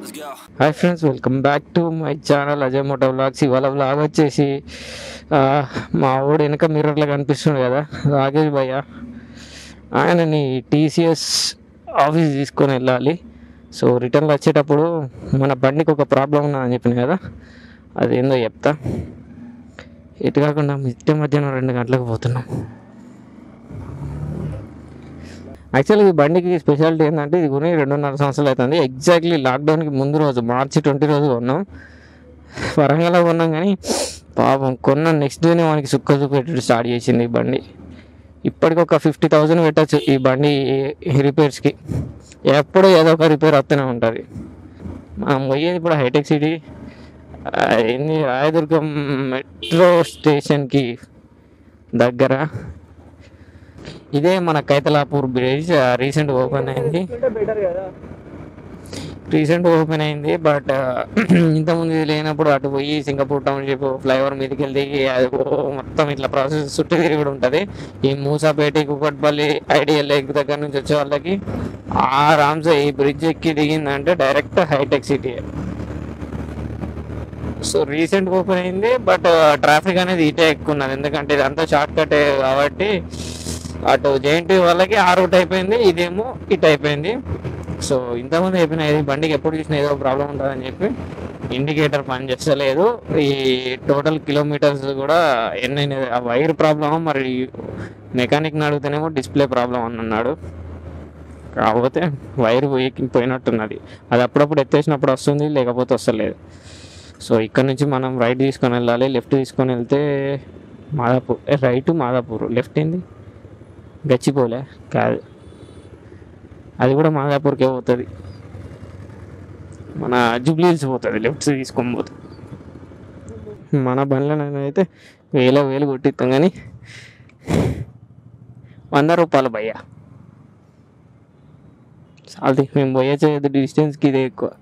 Let's go. Hi friends welcome back to my channel Ajay moto vlogs ఇవాళ vlog వచ్చేసి ఆ, మా ఊడు వెనక మిర్రర్లో కనిపిస్తుంది కదా రాకేష్ భయ్య ఆయనని టీసీఎస్ ఆఫీస్ తీసుకొని వెళ్ళాలి సో రిటర్న్లో వచ్చేటప్పుడు మన బండికి ఒక ప్రాబ్లం ఉన్నదని చెప్పిన కదా అదేందో చెప్తా ఎటు కాకుండా మిట్ట మధ్యాహ్నం రెండు గంటలకు పోతున్నాం యాక్చువల్లీ ఈ బండికి స్పెషాలిటీ ఏంటంటే ఇది కొని రెండున్నర సంవత్సరాలు అవుతుంది ఎగ్జాక్ట్లీ లాక్డౌన్కి ముందు రోజు మార్చి ట్వంటీ రోజు కొన్నాం వరంగల్లో కొన్నాం కానీ పాపం కొన్న నెక్స్ట్ డేనే మనకి సుక్క చూపెట్టి స్టార్ట్ చేసింది ఈ బండి ఇప్పటికి ఒక ఫిఫ్టీ థౌజండ్ పెట్టచ్చు ఈ బండి రిపేర్స్కి ఎప్పుడూ ఏదో ఒక రిపేర్ వస్తూనే ఉంటుంది మనం పోయేది ఇప్పుడు హైటెక్ సిటీ ఆ, ఏంది రాయదుర్గం మెట్రో స్టేషన్కి దగ్గర ఇదే మన కైతలాపూర్ బ్రిడ్జ్ రీసెంట్ ఓపెన్ అయింది రీసెంట్ ఓపెన్ అయింది బట్ ఇంతకుముందు ఇది లేనప్పుడు అటు పోయి సింగపూర్ టౌన్షిప్ ఫ్లైఓవర్ మీదకి వెళ్ళి అది ఓ మొత్తం ఇట్లా ప్రాసెస్ చుట్టూ తిరిగి కూడా ఉంటుంది ఈ మూసాపేట కుకట్పల్లి ఐడియల్ లేక్ దగ్గర నుంచి వచ్చే వాళ్ళకి ఆరామ్సే ఈ బ్రిడ్జ్ ఎక్కి దిగిందంటే direct Hitec City so recent open అయింది బట్ ట్రాఫిక్ అనేది ఇటే ఎక్కువ ఉన్నది ఎందుకంటే ఇదంతా షార్ట్ కట్ కాబట్టి అటు జేఎన్టీ వాళ్ళకి ఆ రూట్ అయిపోయింది ఇదేమో ఇటు అయిపోయింది సో ఇంతకుముందు అయిపోయిన ఇది బండికి ఎప్పుడు చూసినా ఏదో ప్రాబ్లం ఉంటుందని చెప్పి ఇండికేటర్ పని చేస్తలేదు ఈ టోటల్ కిలోమీటర్స్ కూడా ఎన్ని ఆ వైర్ ప్రాబ్లమ్ మరి మెకానిక్ని అడిగితేనేమో డిస్ప్లే ప్రాబ్లం అని అన్నాడు కాకపోతే వైర్ పోయి పోయినట్టున్నది అది అప్పుడప్పుడు ఎత్తేసినప్పుడు వస్తుంది లేకపోతే వస్తలేదు సో ఇక్కడ నుంచి మనం రైట్ తీసుకొని వెళ్ళాలి లెఫ్ట్ తీసుకొని వెళ్తే మాదాపూర్ ఏ, రైట్ మాదాపూర్ లెఫ్ట్ ఏంది గచ్చిపోలే కాదు అది కూడా మాదాపూర్కే పోతుంది మన జూబ్లీహిల్స్ పోతుంది లెఫ్ట్ తీసుకొని పోతుంది మన బండ్లను అయితే వేల వేలు కొట్టిస్తాం కానీ వంద రూపాయలు భయ్యా చాలు మేము పోయే డిస్టెన్స్కి ఇదే ఎక్కువ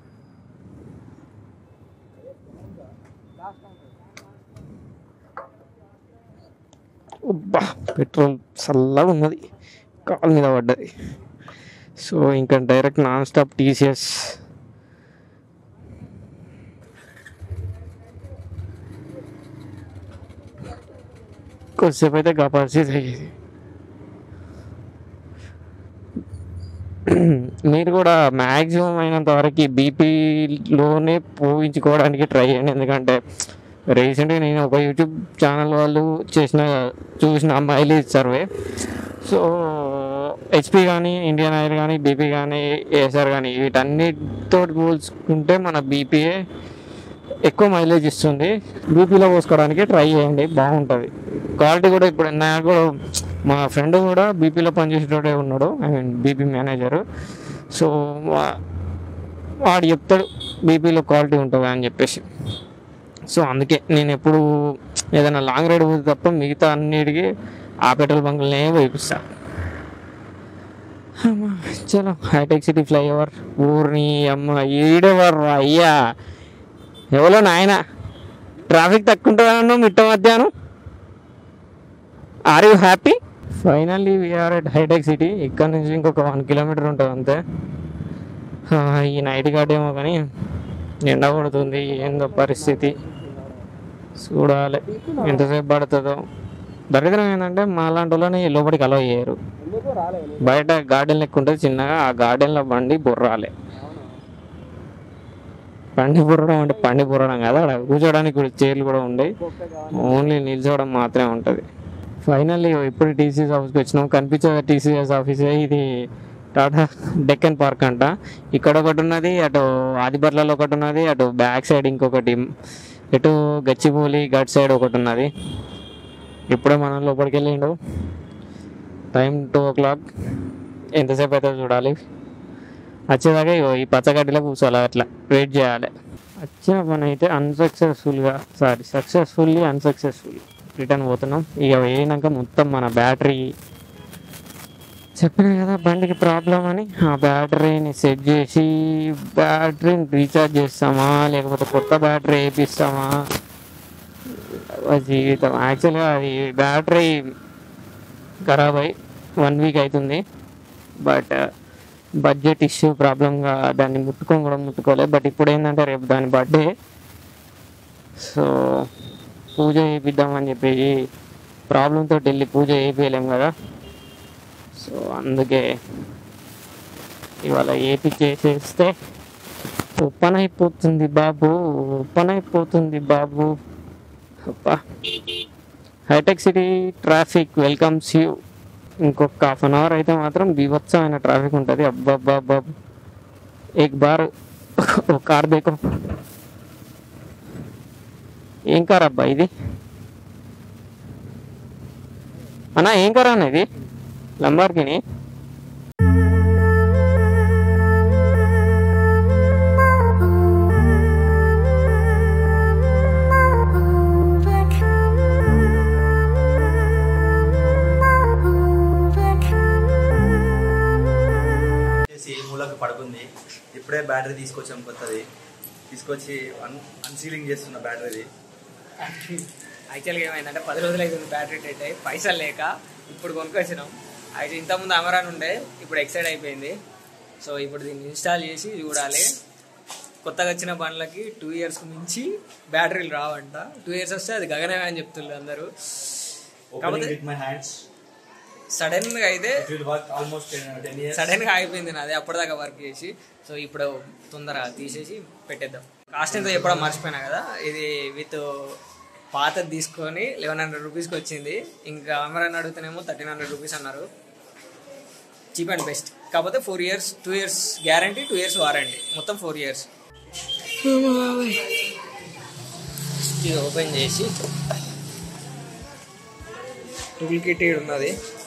అబ్బా పెట్రోల్ చల్లగా ఉన్నది కాలు మీద పడ్డది సో ఇంకా డైరెక్ట్ నాన్ స్టాప్ టీసీఎస్ కొద్దిసేపు అయితే గా పరిస్థితి అయ్యేది మీరు కూడా మ్యాక్సిమం అయినంత వరకు బీపీలోనే పోయించుకోవడానికి ట్రై చేయండి ఎందుకంటే రీసెంట్గా నేను ఒక యూట్యూబ్ ఛానల్ వాళ్ళు చేసిన చూసిన మైలేజ్ సర్వే సో హెచ్పి కానీ ఇండియన్ ఆయిల్ కానీ బీపీ కానీ ఏఎస్ఆర్ కానీ వీటన్నిటితో పోల్చుకుంటే మన బీపీఏ ఎక్కువ మైలేజ్ ఇస్తుంది బీపీలో పోసుకోవడానికి ట్రై చేయండి బాగుంటుంది క్వాలిటీ కూడా ఇప్పుడు నాకు కూడా మా ఫ్రెండ్ కూడా బీపీలో పనిచేసేటోడే ఉన్నాడు I mean BP manager so వా- వాడు చెప్తాడు బీపీలో క్వాలిటీ ఉంటుంది అని చెప్పేసి సో అందుకే నేను ఎప్పుడు ఏదైనా లాంగ్ రైడ్ పోతే తప్ప మిగతా అన్నిటికీ ఆ పెట్రోల్ బంకులనే వేపిస్తా అమ్మా, చలో హైటెక్ సిటీ ఫ్లైఓవర్ ఊరిని అమ్మ ఈడెవర్ అయ్యా ఎవరో నాయన ట్రాఫిక్ తక్కువ ఉంటుందన్నా మిట్ట మధ్యాహ్నం are you happy finally we're at Hitec City ఇక్కడ నుంచి ఇంకొక వన్ కిలోమీటర్ ఉంటుంది అంతే ఆ, ఈ నైట్ గార్డ్ ఏమో కానీ ఎండ కొడుతుంది ఏందో పరిస్థితి చూడాలి ఎంతసేపు పడుతుందో దరిద్రం ఏంటంటే మా లాంటి వాళ్ళని లోపలికి అలవ్ చేయరు బయట గార్డెన్ లెక్క ఉంటుంది చిన్నగా ఆ గార్డెన్లో బండి బుర్రాలి పండి బుర్రడం అంటే పండి బుర్రడం కాదు అక్కడ కూర్చోడానికి కూడా చైర్లు కూడా ఉండేవి ఓన్లీ నిల్చోవడం మాత్రమే ఉంటుంది ఫైనల్లీ ఇప్పుడు టీసీఎస్ ఆఫీస్కి వచ్చినాం కనిపించే టీసీఎస్ ఆఫీసే ఇది టాటా డెక్కన్ పార్క్ అంట ఇక్కడ ఒకటి ఉన్నది అటు ఆదిబర్లలో ఒకటి ఉన్నది అటు బ్యాక్ సైడ్ ఇంకొకటి ఇటు గచ్చిబౌలి గట్ సైడ్ ఒకటి ఉన్నది ఇప్పుడే మనం లోపలికి వెళ్ళిండు టైం టూ ఓ క్లాక్ ఎంతసేపు అయితే చూడాలి వచ్చేదాకా ఇగో ఈ పచ్చగడ్డిలో కూర్చోాలి అట్లా వెయిట్ చేయాలి వచ్చిన పని అయితే అన్సక్సెస్ఫుల్గా సారీ సక్సెస్ఫుల్లీ అన్సక్సెస్ఫుల్ రిటర్న్ పోతున్నాం ఇక వేయినాక మొత్తం మన బ్యాటరీ చెప్పినా కదా బండికి ప్రాబ్లం అని ఆ బ్యాటరీని సెట్ చేసి బ్యాటరీని రీఛార్జ్ చేస్తామా లేకపోతే కొత్త బ్యాటరీ వేపిస్తామా జీవితం యాక్చువల్గా అది బ్యాటరీ ఖరాబ్ అయి వన్ వీక్ అవుతుంది బట్ బడ్జెట్ ఇష్యూ ప్రాబ్లంగా దాన్ని ముట్టుకొని కూడా ముట్టుకోలేదు బట్ ఇప్పుడు ఏంటంటే రేపు దాని బర్త్డే సో పూజ చేపిద్దామని చెప్పి ప్రాబ్లంతో వెళ్ళి పూజ చేయించలేం కదా సో అందుకే ఇవాళ ఏపీ చేసేస్తే ఉప్పన అయిపోతుంది బాబు ఉప్పన అయిపోతుంది బాబు అబ్బా Hitec City traffic welcomes you ఇంకొక హాఫ్ అన్ అవర్ అయితే మాత్రం బీభత్సమైన ట్రాఫిక్ ఉంటుంది అబ్బా అబ్బా ఎక్ బార్ ఓ కార్ దేకో ఏం కార్ అబ్బా ఇది అన్నా ఏం కార్ అన్న ఇది లంబార్కిని వచ్చేసి మూలకు పడుకుంది ఇప్పుడే బ్యాటరీ తీసుకొచ్చాం కొత్తది తీసుకొచ్చి అన్ అన్సీలింగ్ చేస్తున్న బ్యాటరీది యాక్చువల్గా ఏమైందంటే పది రోజులు అవుతుంది బ్యాటరీ డెడ్ అయ్యి పైసలు లేక ఇప్పుడు కొనుక్కొచ్చినాం అయితే ఇంతకుముందు అమరాన్ ఉండే ఇప్పుడు ఎక్సైడ్ అయిపోయింది సో ఇప్పుడు దీన్ని ఇన్స్టాల్ చేసి చూడాలి కొత్తగా వచ్చిన బండ్లకి టూ ఇయర్స్కి మించి బ్యాటరీలు రావంట టూ ఇయర్స్ వస్తే అది గగనమే అని చెప్తున్నారు అందరూ ఓపెనింగ్ విత్ మై హ్యాండ్స్ సడన్గా అయితే it will work almost ten years సడన్గా ఆగిపోయింది నాది అప్పటిదాకా వర్క్ చేసి సో ఇప్పుడు తొందరగా తీసేసి పెట్టేద్దాం కాస్ట్ ఎంతో చెప్పడం మర్చిపోయినా కదా ఇది విత్ పాతది తీసుకొని లెవెన్ హండ్రెడ్ రూపీస్కి వచ్చింది ఇంకా అమరాన్ అడుగుతానేమో థర్టీన్ హండ్రెడ్ రూపీస్ అన్నారు చీప్ అండ్ బెస్ట్ కాకపోతే four years two years guarantee two years warranty మొత్తం ఫోర్ ఇయర్స్ ఇది ఓపెన్ చేసి టూల్ కిట్ ఈడ ఉన్నది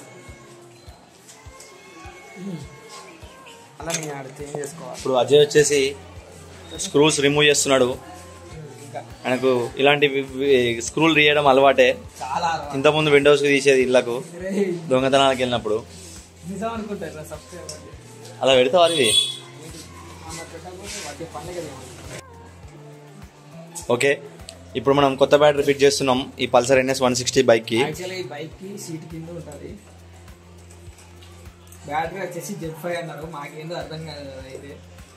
అలా నేను ఆడ చేంజ్ చేసుకోవాలి ఇప్పుడు అజయ్ వచ్చేసి స్క్రూస్ రిమూవ్ చేస్తున్నాడు ఇంకా ఆయనకు ఇలాంటి స్క్రూలు తీయడం అలవాటే చాలా అలవాటు. ఇంతకుముందు విండోస్కి తీసేది ఇళ్ళకు దొంగతనానికి వెళ్ళినప్పుడు నిజం అనుకుంటారు సబ్స్క్రైబర్ అలా పెడతావు ఇది వాటి పండుగ ఓకే ఇప్పుడు మనం కొత్త బ్యాటరీ ఫిట్ చేస్తున్నాం ఈ పల్సర్ ఎన్ఎస్ వన్ సిక్స్టీ బైక్కి యాక్చువల్లీ ఈ బైక్ కి సీట్ కింద ఉంటుంది బ్యాటరీ వచ్చేసి జెడ్ ఫైవ్ అన్నారు మాకేందో అర్థం కాదు కదా ఇది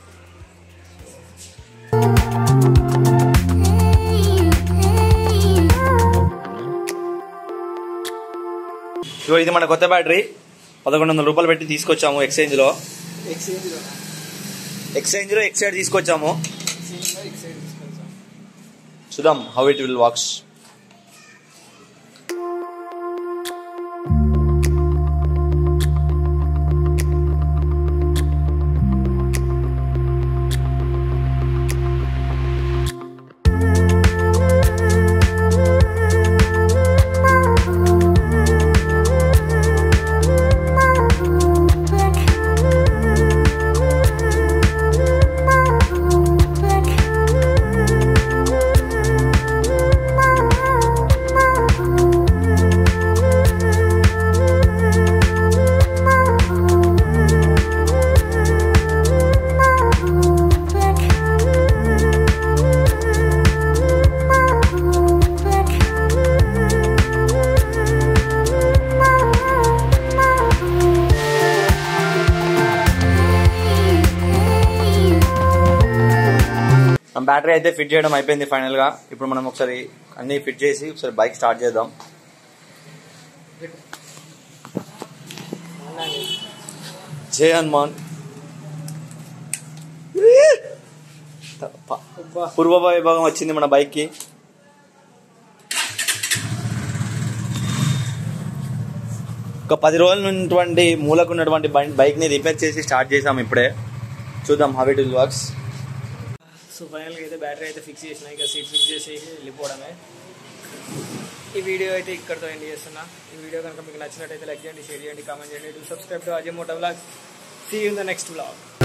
ఇగో ఇది మన కొత్త బ్యాటరీ పదకొండు వందల రూపాయలు పెట్టి తీసుకొచ్చాము ఎక్స్చేంజ్లో ఎక్స్చేంజ్ లో ఎక్స్చేంజ్లో ఎక్సైడ్ తీసుకొచ్చాము ఎక్స్చేంజ్ లో ఎక్స్చేంజ్ తీసుకొచ్చాం చూద్దాం హౌ ఇట్ విల్ వర్క్స్ మన బ్యాటరీ అయితే ఫిట్ చేయడం అయిపోయింది ఫైనల్ గా ఇప్పుడు మనం ఒకసారి అన్ని ఫిట్ చేసి ఒకసారి బైక్ స్టార్ట్ చేద్దాం జై హనుమాన్ పూర్వ వైభాగం వచ్చింది మన బైక్ కి ఒక పది రోజుల ఉన్నటువంటి మూలకు ఉన్నటువంటి బైక్ ని రిపేర్ చేసి స్టార్ట్ చేసాం ఇప్పుడే చూద్దాం how it will works so ఫైనల్గా అయితే బ్యాటరీ అయితే ఫిక్స్ చేసిన ఇక సీట్ ఫిక్స్ చేసి వెళ్ళిపోవడమే ఈ వీడియో అయితే ఇక్కడితో ఎండ్ చేస్తున్నా ఈ వీడియో కనుక మీకు నచ్చినట్టయితే లైక్ చేయండి షేర్ చేయండి కామెంట్ చేయండి subscribe to Ajay moto blog see in the next blog